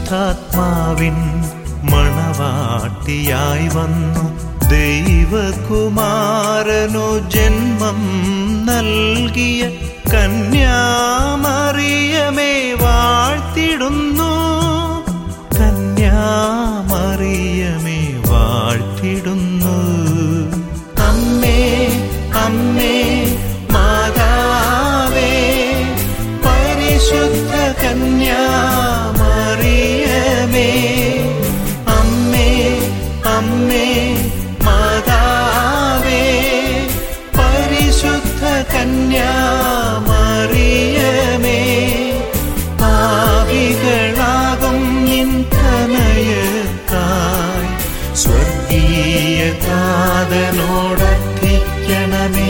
പരിശുദ്ധാത്മാവിൻ മണവാട്ടിയായി വന്നു ദൈവകുമാരനു ജന്മം നൽകിയ കന്യാമറിയമേ വാഴ്ത്തിടുന്നു കന്യാമറിയമേ വാഴ്ത്തിടുന്നു അമ്മേ അമ്മേ മാതാവേ പരിശുദ്ധ കന്യാമറിയമേ അമ്മേ അമ്മേ മാതാവേ പരിശുദ്ധ കന്യാമറിയമേ പാവികളാകും നിൻ തനയത്തായി സ്വർഗീയ കാതനോടർത്ഥിക്കണമേ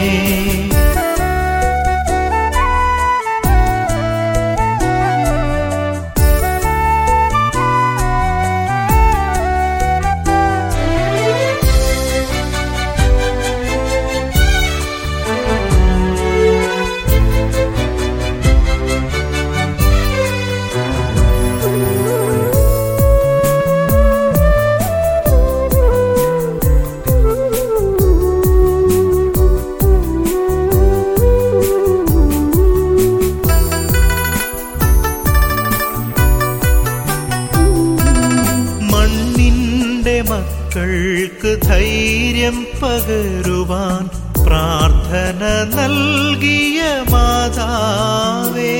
മണ്ണിന്റെ മക്കൾക്ക് ധൈര്യം പകരുവാൻ പ്രാർത്ഥന നൽകിയ മാതാവേ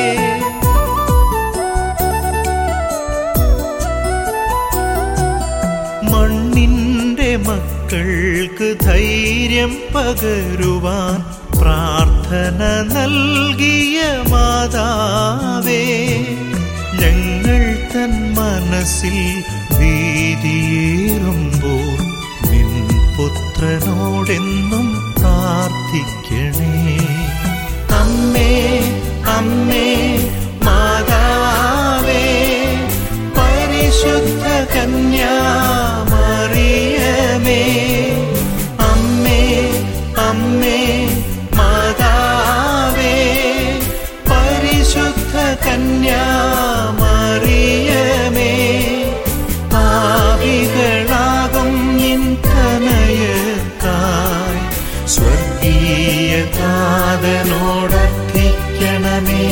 മണ്ണിന്റെ മക്കൾക്ക് ധൈര്യം പകരുവാൻ പ്രാർത്ഥന നൽകിയ മാതാവേ ഞങ്ങൾ തൻ മനസ്സിൽ ഭീതിയേറുമ്പോൾ നിൻ പുത്രനോടെന്നും പ്രാർത്ഥിക്കണേ അമ്മേ അമ്മേ മാതാവേ പരിശുദ്ധ കന്യാമറിയമേ അമ്മേ അമ്മേ മാതാവേ പരിശുദ്ധ കന്യാമറിയമേ പാവികളാകും നിൻ തനയത്തായി സ്വർഗീയ കാതനോടർത്ഥിക്കണമേ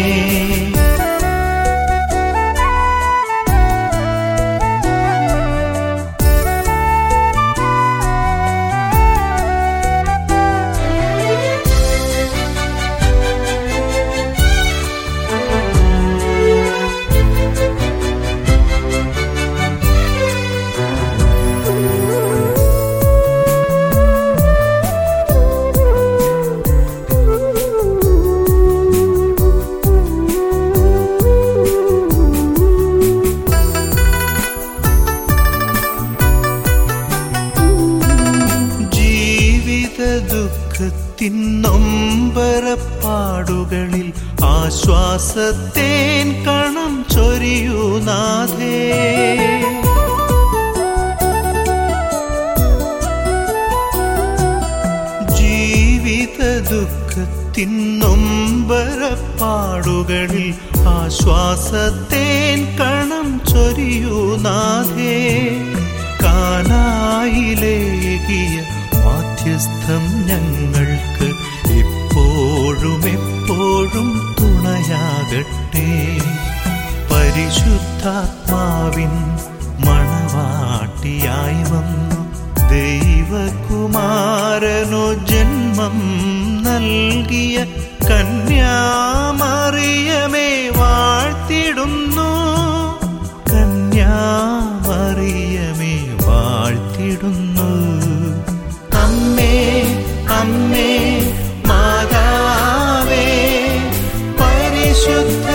ജീവിത ദുഃഖത്തിൻ നൊമ്പരപ്പാടുകളിൽ ആശ്വാസത്തേൻ കണം ചൊരിയൂ നാഥേ ജീവിത ദുഃഖത്തിൻ നൊമ്പരപ്പാടുകളിൽ ആശ്വാസത്തേൻ കണം ചൊരിയൂ നാഥേ കാനായിലേകിയ മാധ്യസ്ഥം ഞങ്ങൾക്ക് എപ്പോഴും എപ്പോഴും തുണയാകട്ടെ പരിശുദ്ധാത്മാവിൻ മണവാട്ടിയായി വന്നു ദൈവകുമാരനു ജന്മം നൽകിയ കന്യാമറിയമേ വാഴ്ത്തിടുന്നു കന്യാമറിയമേ വാഴ്ത്തിടുന്നു അമ്മേ അമ്മേ മാതാവേ പരിശുദ്ധ